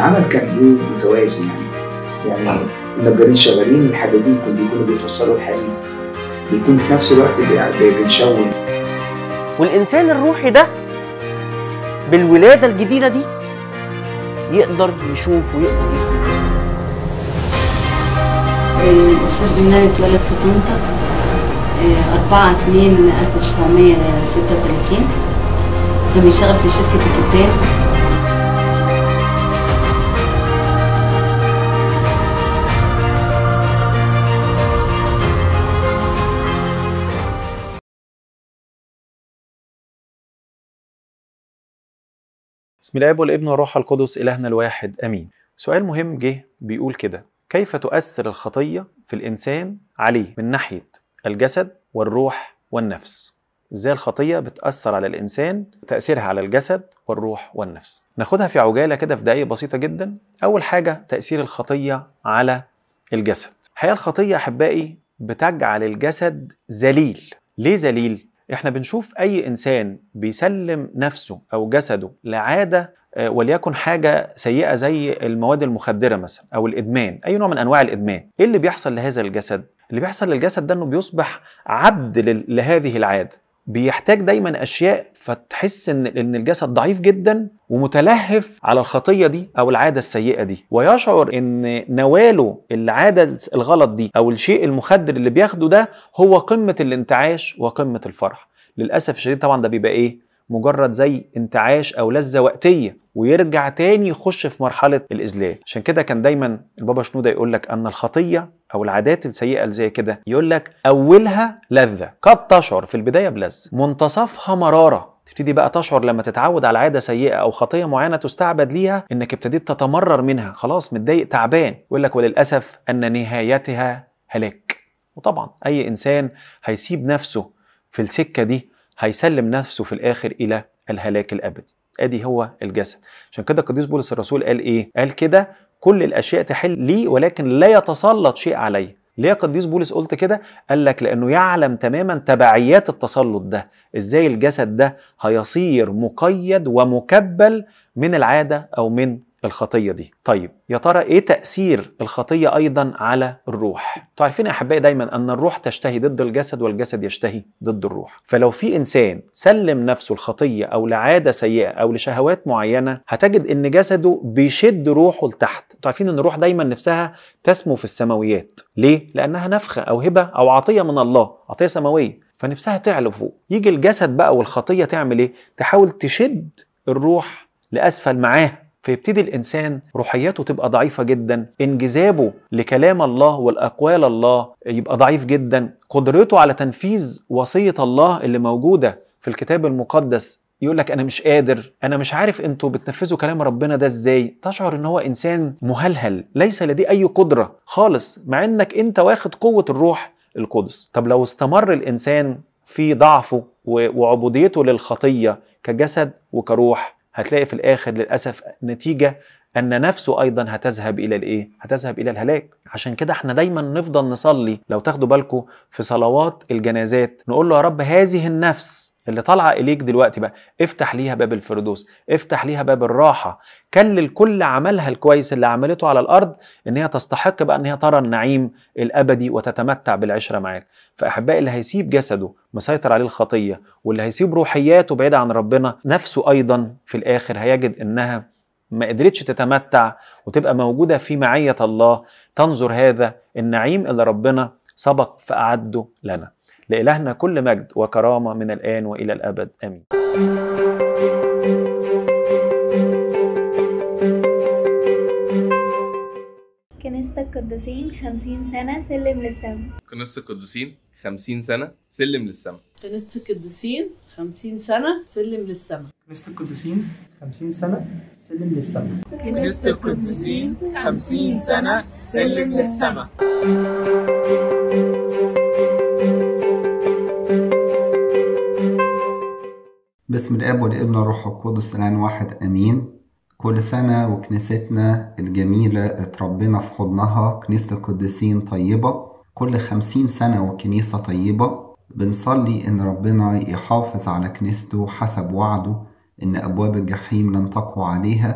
العمل كان ايه متوازي يعني يعني النجارين شغالين الحدادين كانوا بيكونوا بيفصلوا الحديد بيكون في نفس الوقت بي- بنشون والإنسان الروحي ده بالولادة الجديدة دي يقدر يشوف ويقدر يفهم الأستاذ يونان اتولد في طنطا آه، 4 2 1936 كان بيشتغل في شركة الكتان بسم الله والابن والروح القدس إلهنا الواحد أمين سؤال مهم جه بيقول كده كيف تؤثر الخطية في الإنسان عليه من ناحية الجسد والروح والنفس ازاي الخطية بتأثر على الإنسان تأثيرها على الجسد والروح والنفس ناخدها في عجالة كده في دقايق بسيطة جدا أول حاجة تأثير الخطية على الجسد الحقيقة الخطية أحبائي بتجعل الجسد ذليل ليه ذليل؟ احنا بنشوف اي انسان بيسلم نفسه او جسده لعاده آه، وليكن حاجه سيئه زي المواد المخدره مثلا او الادمان اي نوع من انواع الادمان ايه اللي بيحصل لهذا الجسد اللي بيحصل للجسد ده انه بيصبح عبد لل- لهذه العاده بيحتاج دايما اشياء فتحس ان ان الجسد ضعيف جدا ومتلهف على الخطيه دي او العاده السيئه دي ويشعر ان نواله العاده الغلط دي او الشيء المخدر اللي بياخده ده هو قمه الانتعاش وقمه الفرح للاسف الشديد طبعا ده بيبقى ايه مجرد زي انتعاش او لذه وقتيه ويرجع تاني يخش في مرحله الاذلال عشان كده كان دايما البابا شنوده يقول لك ان الخطيه او العادات السيئه اللي زي كده يقول لك اولها لذه قد تشعر في البدايه بلذه منتصفها مراره تبتدي بقى تشعر لما تتعود على عاده سيئه او خطيه معينه تستعبد ليها انك ابتديت تتمرر منها خلاص متضايق تعبان يقول لك وللاسف ان نهايتها هلاك وطبعا اي انسان هيسيب نفسه في السكه دي هيسلم نفسه في الاخر الى الهلاك الابدي ادي هو الجسد عشان كده القديس بولس الرسول قال ايه قال كده كل الاشياء تحل لي ولكن لا يتسلط شيء علي ليه يا قديس بولس قلت كده قال لك لانه يعلم تماما تبعيات التسلط ده ازاي الجسد ده هيصير مقيد ومكبل من العاده او من الخطيه دي طيب يا ترى ايه تاثير الخطيه ايضا على الروح انتوا عارفين يا احبائي دايما ان الروح تشتهي ضد الجسد والجسد يشتهي ضد الروح فلو في انسان سلم نفسه الخطيه او لعاده سيئه او لشهوات معينه هتجد ان جسده بيشد روحه لتحت انتوا عارفين ان الروح دايما نفسها تسمو في السماويات ليه لانها نفخه او هبه او عطيه من الله عطيه سماويه فنفسها تعلى فوق يجي الجسد بقى والخطيه تعمل ايه تحاول تشد الروح لاسفل معاه فيبتدي الانسان روحياته تبقى ضعيفه جدا انجذابه لكلام الله والاقوال الله يبقى ضعيف جدا قدرته على تنفيذ وصيه الله اللي موجوده في الكتاب المقدس يقول لك انا مش قادر انا مش عارف انتوا بتنفذوا كلام ربنا ده ازاي تشعر ان هو انسان مهلهل ليس لديه اي قدره خالص مع انك انت واخد قوه الروح القدس طب لو استمر الانسان في ضعفه و- وعبوديته للخطيه كجسد وكروح هتلاقي في الاخر للاسف نتيجه ان نفسه ايضا هتذهب الى الايه هتذهب الى الهلاك عشان كده احنا دايما نفضل نصلي لو تاخدوا بالكم في صلوات الجنازات نقول له يا رب هذه النفس اللي طالعه اليك دلوقتي بقى افتح ليها باب الفردوس افتح ليها باب الراحه كلل كل عملها الكويس اللي عملته على الارض ان هي تستحق بقى ان هي ترى النعيم الابدي وتتمتع بالعشره معاك فاحبائي اللي هيسيب جسده مسيطر عليه الخطيه واللي هيسيب روحياته بعيده عن ربنا نفسه ايضا في الاخر هيجد انها ما قدرتش تتمتع وتبقى موجوده في معيه الله تنظر هذا النعيم اللي ربنا سبق فاعده لنا لالهنا كل مجد وكرامه من الان والى الابد امين كنيسة القديسين خمسين سنة سلم للسما كنيسة القديسين 50 سنة سلم للسما كنيسة القديسين 50 سنة سلم للسما كنيسة القديسين 50 سنة سلم للسما كنيسة القديسين 50 سنة سلم للسما باسم الاب والابن والروح القدس الان واحد امين كل سنة وكنيستنا الجميلة اتربينا في حضنها كنيسة القديسين طيبة كل خمسين سنة وكنيسة طيبة بنصلي ان ربنا يحافظ على كنيسته حسب وعده ان ابواب الجحيم لن تقوى عليها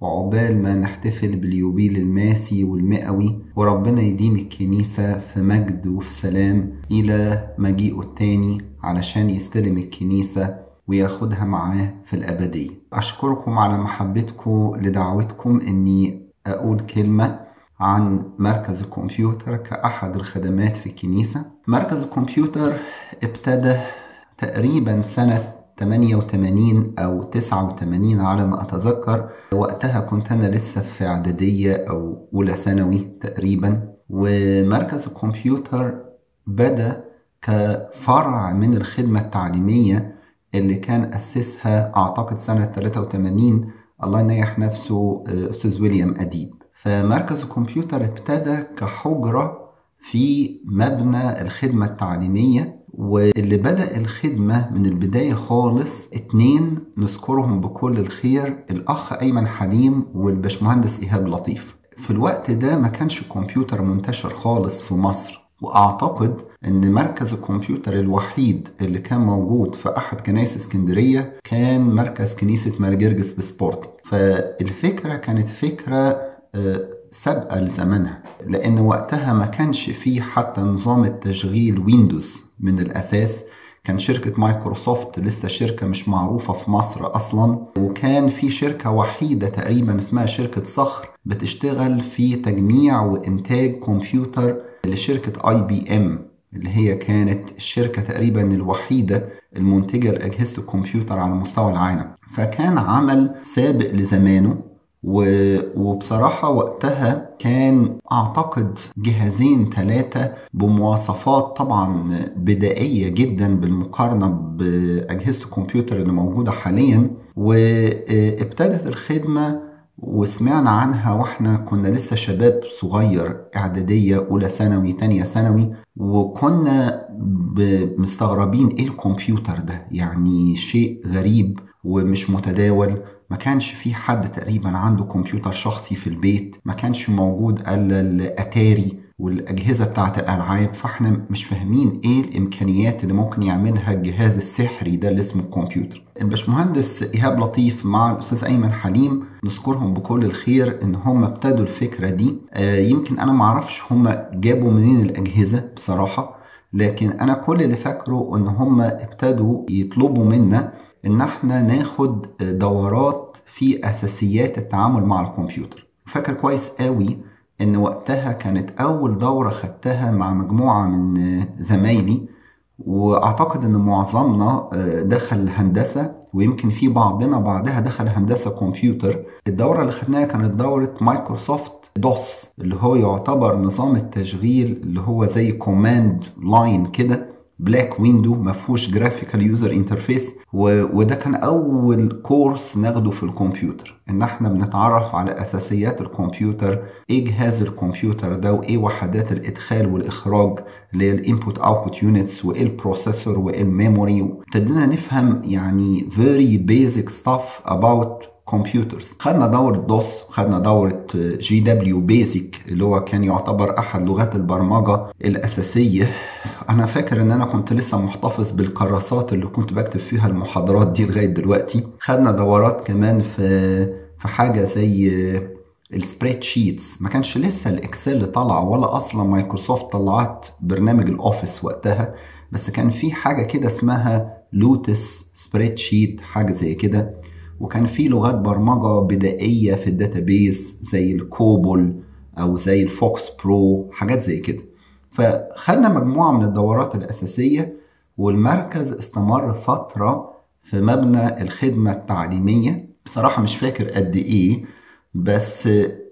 وعقبال ما نحتفل باليوبيل الماسي والمئوي وربنا يديم الكنيسة في مجد وفي سلام إلى مجيئه التاني علشان يستلم الكنيسة وياخدها معاه في الأبدية أشكركم على محبتكم لدعوتكم أني أقول كلمة عن مركز الكمبيوتر كأحد الخدمات في الكنيسة مركز الكمبيوتر ابتدى تقريبا سنة 88 أو 89 على ما أتذكر وقتها كنت أنا لسه في إعدادية أو أولى ثانوي تقريبا ومركز الكمبيوتر بدأ كفرع من الخدمة التعليمية اللي كان أسسها أعتقد سنة 83 الله ينيح نفسه أستاذ ويليام أديب فمركز الكمبيوتر ابتدى كحجرة في مبنى الخدمة التعليمية واللي بدأ الخدمة من البداية خالص اتنين نذكرهم بكل الخير الأخ أيمن حليم والبشمهندس إيهاب لطيف في الوقت ده ما كانش الكمبيوتر منتشر خالص في مصر وأعتقد إن مركز الكمبيوتر الوحيد اللي كان موجود في أحد كنائس اسكندرية كان مركز كنيسة مارجرجس بسبورت فالفكرة كانت فكرة سابقة لزمنها لأن وقتها ما كانش فيه حتى نظام التشغيل ويندوز من الأساس كان شركة مايكروسوفت لسه شركة مش معروفة في مصر أصلا وكان في شركة وحيدة تقريبا اسمها شركة صخر بتشتغل في تجميع وإنتاج كمبيوتر لشركة اي بي ام اللي هي كانت الشركة تقريبا الوحيدة المنتجة لأجهزة الكمبيوتر على مستوى العالم فكان عمل سابق لزمانه وبصراحة وقتها كان أعتقد جهازين ثلاثة بمواصفات طبعا بدائية جدا بالمقارنة بأجهزة الكمبيوتر اللي موجودة حاليا وابتدت الخدمة وسمعنا عنها واحنا كنا لسه شباب صغير اعدادية اولى ثانوي تانية ثانوي وكنا مستغربين ايه الكمبيوتر ده يعني شيء غريب ومش متداول ما كانش في حد تقريبا عنده كمبيوتر شخصي في البيت ما كانش موجود الا الاتاري والاجهزه بتاعه الالعاب فاحنا مش فاهمين ايه الامكانيات اللي ممكن يعملها الجهاز السحري ده اللي اسمه الكمبيوتر الباشمهندس ايهاب لطيف مع الاستاذ ايمن حليم نذكرهم بكل الخير ان هم ابتدوا الفكره دي آه يمكن انا ما اعرفش هم جابوا منين الاجهزه بصراحه لكن انا كل اللي فاكره ان هم ابتدوا يطلبوا منا ان احنا ناخد دورات في اساسيات التعامل مع الكمبيوتر فاكر كويس قوي ان وقتها كانت اول دورة خدتها مع مجموعة من زمايلي واعتقد ان معظمنا دخل هندسة ويمكن في بعضنا بعدها دخل هندسة كمبيوتر الدورة اللي خدناها كانت دورة مايكروسوفت دوس اللي هو يعتبر نظام التشغيل اللي هو زي كوماند لاين كده بلاك ويندو ما فيهوش جرافيكال يوزر انترفيس وده كان اول كورس ناخده في الكمبيوتر ان احنا بنتعرف على اساسيات الكمبيوتر ايه جهاز الكمبيوتر ده وايه وحدات الادخال والاخراج اللي هي الانبوت اوتبوت يونتس وايه البروسيسور وايه الميموري ابتدينا نفهم يعني very basic stuff about كمبيوترز خدنا دورة دوس وخدنا دورة جي دبليو بيزك اللي هو كان يعتبر أحد لغات البرمجة الأساسية أنا فاكر إن أنا كنت لسه محتفظ بالكراسات اللي كنت بكتب فيها المحاضرات دي لغاية دلوقتي خدنا دورات كمان في في حاجة زي السبريد شيتس ما كانش لسه الاكسل طالع ولا اصلا مايكروسوفت طلعت برنامج الاوفيس وقتها بس كان في حاجه كده اسمها لوتس سبريد شيت حاجه زي كده وكان في لغات برمجة بدائية في الداتابيز زي الكوبول أو زي الفوكس برو حاجات زي كده فخدنا مجموعة من الدورات الأساسية والمركز استمر فترة في مبنى الخدمة التعليمية بصراحة مش فاكر قد إيه بس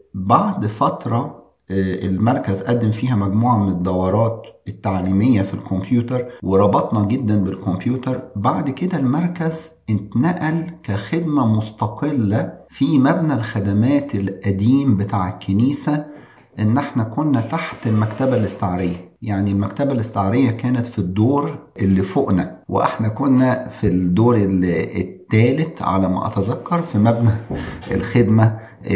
بعد فترة المركز قدم فيها مجموعة من الدورات التعليمية في الكمبيوتر وربطنا جدا بالكمبيوتر بعد كده المركز اتنقل كخدمة مستقلة في مبنى الخدمات القديم بتاع الكنيسة ان احنا كنا تحت المكتبة الاستعارية يعني المكتبة الاستعارية كانت في الدور اللي فوقنا واحنا كنا في الدور الثالث على ما اتذكر في مبنى الخدمة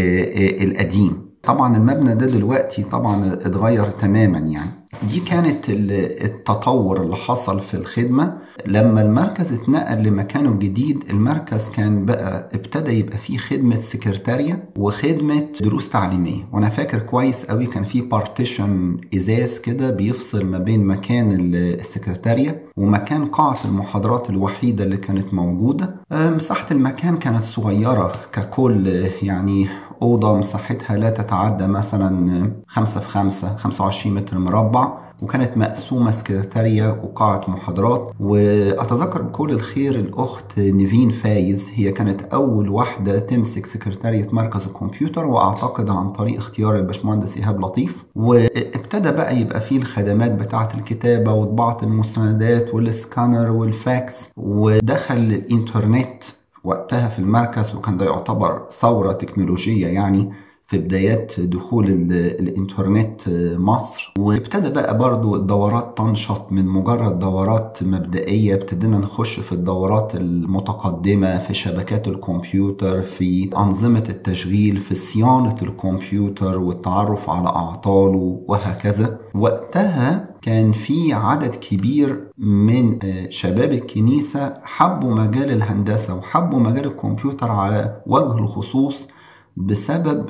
القديم طبعا المبنى ده دلوقتي طبعا اتغير تماما يعني دي كانت التطور اللي حصل في الخدمة لما المركز اتنقل لمكانه الجديد المركز كان بقى ابتدى يبقى فيه خدمة سكرتارية وخدمة دروس تعليمية وانا فاكر كويس قوي كان في بارتيشن ازاز كده بيفصل ما بين مكان السكرتارية ومكان قاعة المحاضرات الوحيدة اللي كانت موجودة مساحة المكان كانت صغيرة ككل يعني أوضة مساحتها لا تتعدى مثلا 5 في 5 25 متر مربع وكانت مقسومة سكرتارية وقاعة محاضرات وأتذكر بكل الخير الأخت نيفين فايز هي كانت أول واحدة تمسك سكرتارية مركز الكمبيوتر وأعتقد عن طريق اختيار الباشمهندس إيهاب لطيف وابتدى بقى يبقى فيه الخدمات بتاعة الكتابة وطباعة المستندات والسكانر والفاكس ودخل الإنترنت وقتها في المركز وكان ده يعتبر ثورة تكنولوجية يعني في بدايات دخول الانترنت مصر وابتدى بقى برضو الدورات تنشط من مجرد دورات مبدئية ابتدينا نخش في الدورات المتقدمة في شبكات الكمبيوتر في أنظمة التشغيل في صيانة الكمبيوتر والتعرف على أعطاله وهكذا وقتها كان في عدد كبير من شباب الكنيسة حبوا مجال الهندسة وحبوا مجال الكمبيوتر على وجه الخصوص بسبب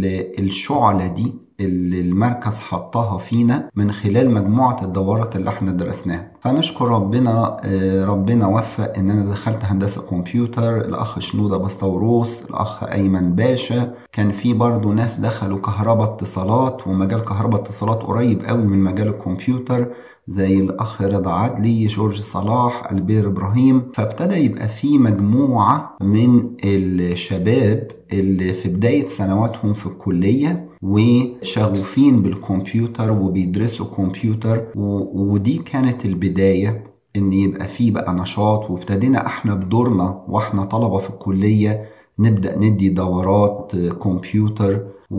الشعلة دي اللي المركز حطها فينا من خلال مجموعة الدورات اللي احنا درسناها فنشكر ربنا ربنا وفق ان انا دخلت هندسة كمبيوتر الاخ شنودة بسطوروس الاخ ايمن باشا كان في برضو ناس دخلوا كهرباء اتصالات ومجال كهرباء اتصالات قريب قوي من مجال الكمبيوتر زي الاخ رضا عدلي جورج صلاح البير ابراهيم فابتدى يبقى في مجموعه من الشباب اللي في بدايه سنواتهم في الكليه وشغوفين بالكمبيوتر وبيدرسوا كمبيوتر ودي كانت البدايه ان يبقى في بقى نشاط وابتدينا احنا بدورنا واحنا طلبه في الكليه نبدا ندي دورات كمبيوتر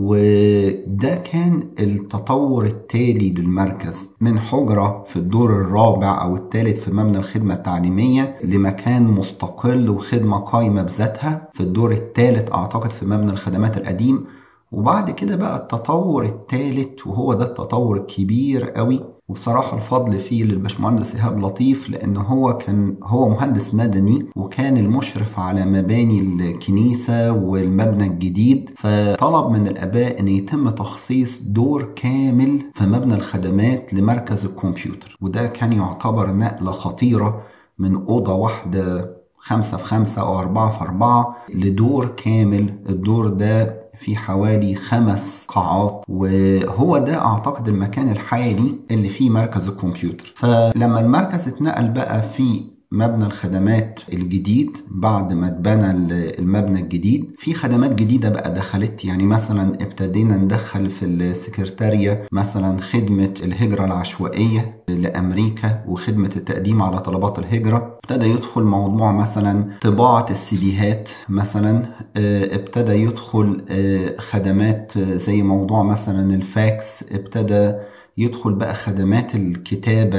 وده كان التطور التالي للمركز من حجرة في الدور الرابع أو الثالث في مبنى الخدمة التعليمية لمكان مستقل وخدمة قايمة بذاتها في الدور الثالث أعتقد في مبنى الخدمات القديم وبعد كده بقى التطور الثالث وهو ده التطور الكبير قوي وبصراحة الفضل فيه للبشمهندس إيهاب لطيف لأن هو كان هو مهندس مدني وكان المشرف على مباني الكنيسة والمبنى الجديد فطلب من الآباء أن يتم تخصيص دور كامل في مبنى الخدمات لمركز الكمبيوتر وده كان يعتبر نقلة خطيرة من أوضة واحدة خمسة في خمسة أو أربعة في أربعة لدور كامل الدور ده في حوالي خمس قاعات وهو ده اعتقد المكان الحالي اللي فيه مركز الكمبيوتر فلما المركز اتنقل بقى في مبنى الخدمات الجديد بعد ما اتبنى المبنى الجديد في خدمات جديدة بقى دخلت يعني مثلا ابتدينا ندخل في السكرتارية مثلا خدمة الهجرة العشوائية لأمريكا وخدمة التقديم على طلبات الهجرة ابتدى يدخل موضوع مثلا طباعة السيديهات مثلا ابتدى يدخل خدمات زي موضوع مثلا الفاكس ابتدى يدخل بقى خدمات الكتابة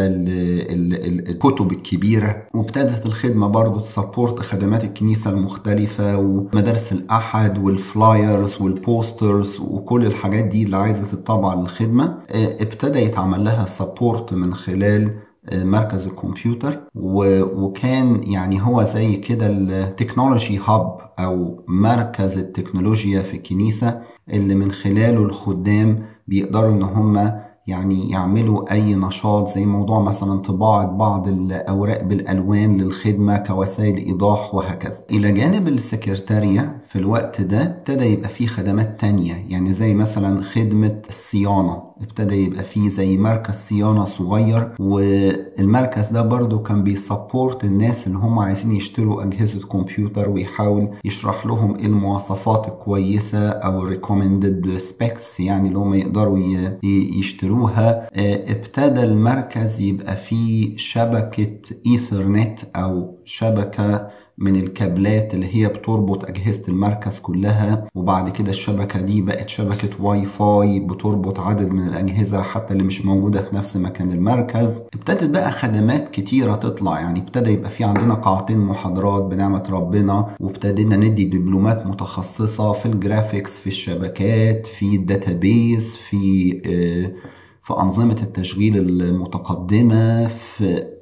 الكتب الكبيرة وابتدت الخدمة برضو تسبورت خدمات الكنيسة المختلفة ومدارس الأحد والفلايرز والبوسترز وكل الحاجات دي اللي عايزة تطبع للخدمة ابتدى يتعمل لها سبورت من خلال مركز الكمبيوتر وكان يعني هو زي كده التكنولوجي هاب او مركز التكنولوجيا في الكنيسة اللي من خلاله الخدام بيقدروا ان هم يعني يعملوا أي نشاط زي موضوع مثلا طباعة بعض الأوراق بالألوان للخدمة كوسائل إيضاح وهكذا إلى جانب السكرتارية في الوقت ده ابتدى يبقى فيه خدمات تانية يعني زي مثلا خدمة الصيانة ابتدى يبقى فيه زي مركز صيانة صغير والمركز ده برضو كان بيسبورت الناس اللي هم عايزين يشتروا أجهزة كمبيوتر ويحاول يشرح لهم ايه المواصفات الكويسة أو recommended specs يعني اللي هم يقدروا يشتروها ابتدى المركز يبقى فيه شبكة ايثرنت أو شبكة من الكابلات اللي هي بتربط أجهزة المركز كلها وبعد كده الشبكة دي بقت شبكة واي فاي بتربط عدد من الأجهزة حتى اللي مش موجودة في نفس مكان المركز ابتدت بقى خدمات كتيرة تطلع يعني ابتدى يبقى في عندنا قاعتين محاضرات بنعمة ربنا وابتدينا ندي دبلومات متخصصة في الجرافيكس في الشبكات في الداتابيز في آه في أنظمة التشغيل المتقدمة في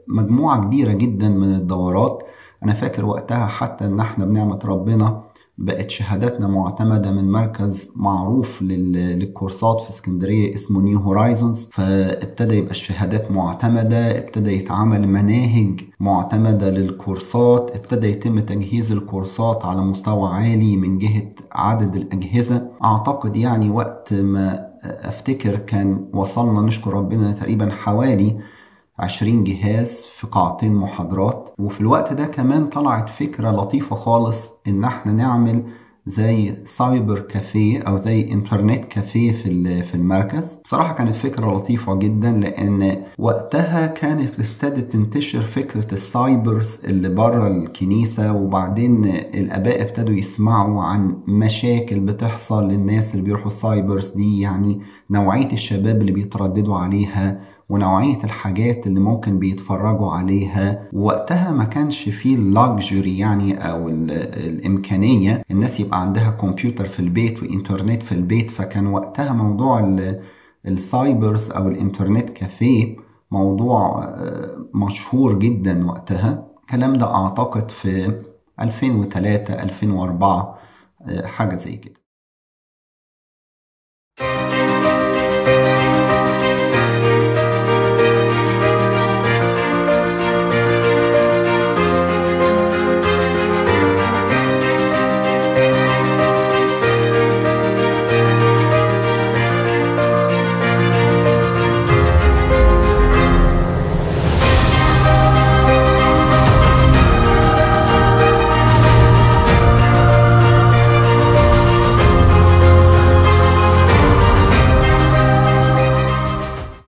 مجموعة كبيرة جدا من الدورات أنا فاكر وقتها حتى إن إحنا بنعمة ربنا بقت شهاداتنا معتمدة من مركز معروف لل- للكورسات في اسكندرية اسمه نيو هورايزونز فابتدى يبقى الشهادات معتمدة ابتدى يتعمل مناهج معتمدة للكورسات ابتدى يتم تجهيز الكورسات على مستوى عالي من جهة عدد الأجهزة أعتقد يعني وقت ما أفتكر كان وصلنا نشكر ربنا تقريبا حوالي 20 جهاز في قاعتين محاضرات وفي الوقت ده كمان طلعت فكرة لطيفة خالص إن احنا نعمل زي سايبر كافيه أو زي إنترنت كافيه في ال- في المركز بصراحة كانت فكرة لطيفة جدا لأن وقتها كانت ابتدت تنتشر فكرة السايبرز اللي بره الكنيسة وبعدين الآباء ابتدوا يسمعوا عن مشاكل بتحصل للناس اللي بيروحوا السايبرز دي يعني نوعية الشباب اللي بيترددوا عليها ونوعية الحاجات اللي ممكن بيتفرجوا عليها وقتها ما كانش فيه اللاكجري يعني أو ال- الإمكانية الناس يبقى عندها كمبيوتر في البيت وإنترنت في البيت فكان وقتها موضوع ال- السايبرز أو الإنترنت كافيه موضوع آه، مشهور جدا وقتها الكلام ده أعتقد في 2003 2004 آه، حاجة زي كده